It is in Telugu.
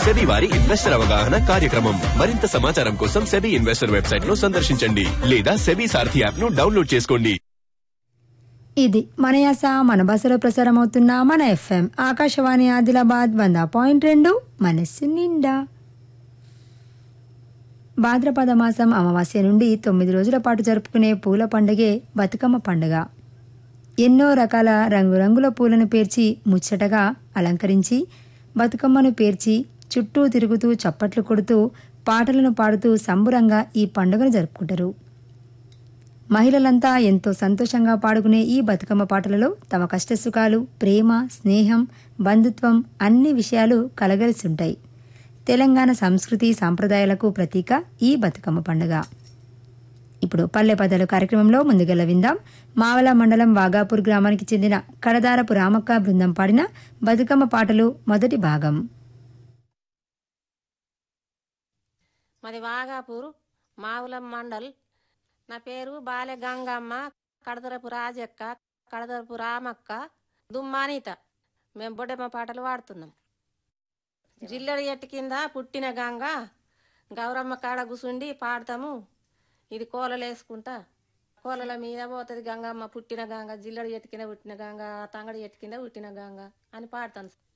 సెబీ వారి ఇన్వెస్టర్ అవగాహన కార్యక్రమం మరింత సమాచారం కోసం సెబీ ఇన్వెస్టర్ వెబ్సైట్ ను సందర్శించండి లేదా సెబీ సారథి యాప్ ను డౌన్లోడ్ చేసుకోండి ఇది మన యాస మన భాషలో ప్రసారమవుతున్న మన ఎఫ్ఎం ఆకాశవాణి ఆదిలాబాద్ వంద పాయింట్ రెండు మనస్సు నిండా భాద్రపద మాసం అమావాస్య నుండి తొమ్మిది రోజుల పాటు జరుపుకునే పూల పండుగే బతుకమ్మ పండుగ ఎన్నో రకాల రంగురంగుల పూలను పేర్చి ముచ్చటగా అలంకరించి బతుకమ్మను పేర్చి చుట్టూ తిరుగుతూ చప్పట్లు కొడుతూ పాటలను పాడుతూ సంబురంగా ఈ పండుగను జరుపుకుంటారు మహిళలంతా ఎంతో సంతోషంగా పాడుకునే ఈ బతుకమ్మ పాటలలో తమ కష్టసుఖాలు ప్రేమ స్నేహం బంధుత్వం అన్ని విషయాలు కలగలిసి ఉంటాయి తెలంగాణ సంస్కృతి సాంప్రదాయాలకు ప్రతీక ఈ బతుకమ్మ పండుగ ఇప్పుడు పల్లె పదాలు కార్యక్రమంలో ముందుగల విందాం మావల మండలం వాగాపూర్ గ్రామానికి చెందిన కడదారపు రామక్క బృందం పాడిన బతుకమ్మ పాటలు మొదటి భాగం మాది వాగాపూర్ మావులం మండల్ నా పేరు బాలె గంగమ్మ కడదరపు రాజక్క కడదరపు రామక్క దుమ్మానీత మేము బొడ్డెమ్మ పాటలు పాడుతున్నాం జిల్లడి ఎట్టు కింద పుట్టిన గంగ గౌరమ్మ కాడ కూసుండి పాడతాము ఇది కోలలు వేసుకుంటా కోలల మీద పోతుంది గంగమ్మ పుట్టిన గంగ జిల్లడి ఎట్టు కింద పుట్టిన గంగ తంగడి ఎట్టు కింద పుట్టిన గంగ అని పాడతాను